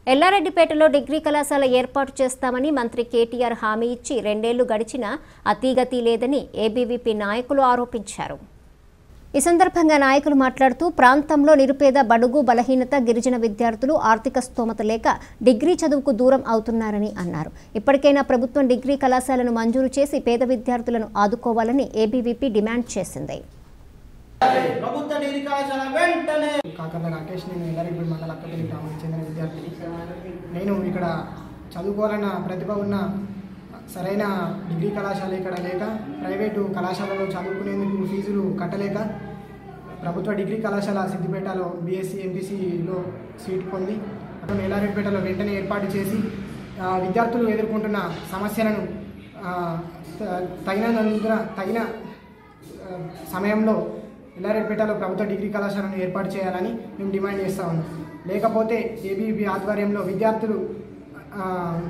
ఎల్లారెడ్డిపేటలో degree కళాశాల ఏర్పాటు చేస్తామని మంత్రి కేటీఆర్ హామీ ఇచ్చి రెండేళ్లు గడిచినా అతీగతి లేదని ఏబీవీపీ నాయకులు ఆరోపించారు ఈ సందర్భంగా నాయకులు మాట్లాడుతూ ప్రాంతంలో నిరుపేద బడుగు బలహీనత గిరిజన విద్యార్థులు ఆర్థిక స్తోమత లేక డిగ్రీ చదువుకు దూరం అవుతున్నారని అన్నారు ఇప్పటికైనా ప్రభుత్వం డిగ్రీ కళాశాలను మంజూరు చేసి పేద విద్యార్థులను ఆదుకోవాలని ఏబీవీపీ డిమాండ్ చేసింది ప్రభుత్వ డిగ్రీ కళాశాల వెంటనే కాకర్ల రాకేష్ నేను ఎల్లారెడ్డి మండల అక్కపల్లి గ్రామానికి చెందిన విద్యార్థిని నేను ఇక్కడ చదువుకోవాలన్న ప్రతిభ ఉన్న సరైన డిగ్రీ కళాశాల ఇక్కడ లేక ప్రైవేటు కళాశాలలో చదువుకునేందుకు ఫీజులు కట్టలేక ప్రభుత్వ డిగ్రీ కళాశాల సిద్దిపేటలో బీఎస్సీ ఎంపీసీలో సీట్ పొంది అక్కడ ఎల్లారెడ్డిపేటలో వెంటనే ఏర్పాటు చేసి ఆ, విద్యార్థులు ఎదుర్కొంటున్న సమస్యలను ఆ, త- తగినందున తగిన ఆ, సమయంలో ఎల్లారెడ్డిపేటలో ప్రభుత్వ డిగ్రీ కళాశాలను ఏర్పాటు చేయాలని మేము డిమాండ్ చేస్తా ఉన్నాం లేకపోతే ఏబీబీ ఆధ్వర్యంలో విద్యార్థులు ఆ,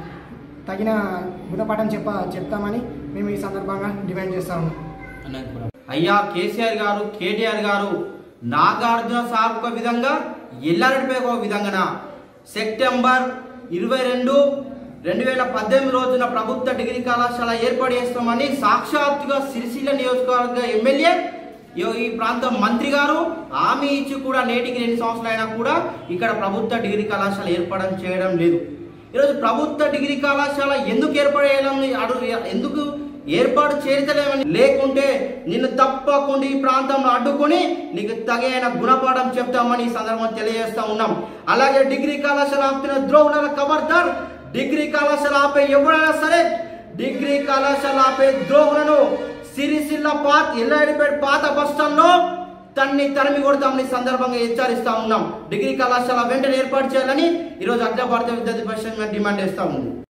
తగిన గుణపాఠం చెప్ప చెప్తామని మేము ఈ సందర్భంగా డిమాండ్ చేస్తా ఉన్నాం అయ్యా కేసీఆర్ గారు కేటీఆర్ గారు నాగార్జున సార్ ఒక విధంగా ఎల్లారెడ్డిపై ఒక విధంగా సెప్టెంబర్ ఇరవై రెండు రెండు వేల పద్దెనిమిది రోజున ప్రభుత్వ డిగ్రీ కళాశాల ఏర్పాటు చేస్తామని సాక్షాత్తుగా సిరిసిల్ల నియోజకవర్గ ఎమ్మెల్యే ఈ- ఈ ప్రాంతం మంత్రి గారు హామీ ఇచ్చి కూడా నేటికి రెండు సంవత్సరాలు అయినా కూడా ఇక్కడ ప్రభుత్వ డిగ్రీ కళాశాల ఏర్పాటు చేయడం లేదు ఈరోజు ప్రభుత్వ డిగ్రీ కళాశాల ఎందుకు ఏర్పాటు చేయాలని అడుగు ఎందుకు ఏర్పాటు చేయలేమని లేకుంటే నిన్ను తప్పకుండా ఈ ప్రాంతంలో అడ్డుకొని నీకు తగిన గుణపాఠం చెప్తామని ఈ సందర్భంగా తెలియజేస్తా ఉన్నాం అలాగే డిగ్రీ కళాశాల ఆపుతున్న ద్రోహుల ఖబర్దార్ డిగ్రీ కళాశాల ఆపే ఎవరైనా సరే డిగ్రీ కళాశాల ఆపే ద్రోహులను సిరిసిల్ల పాత ఎల్లాడిపేట పాత బస్టాండ్లో తన్ని తరిమి కొడతామని ఈ సందర్భంగా హెచ్చరిస్తా ఉన్నాం డిగ్రీ కళాశాల వెంటనే ఏర్పాటు చేయాలని ఈరోజు అఖిల భారత విద్యార్థి పరిషత్ డిమాండ్ చేస్తా ఉంది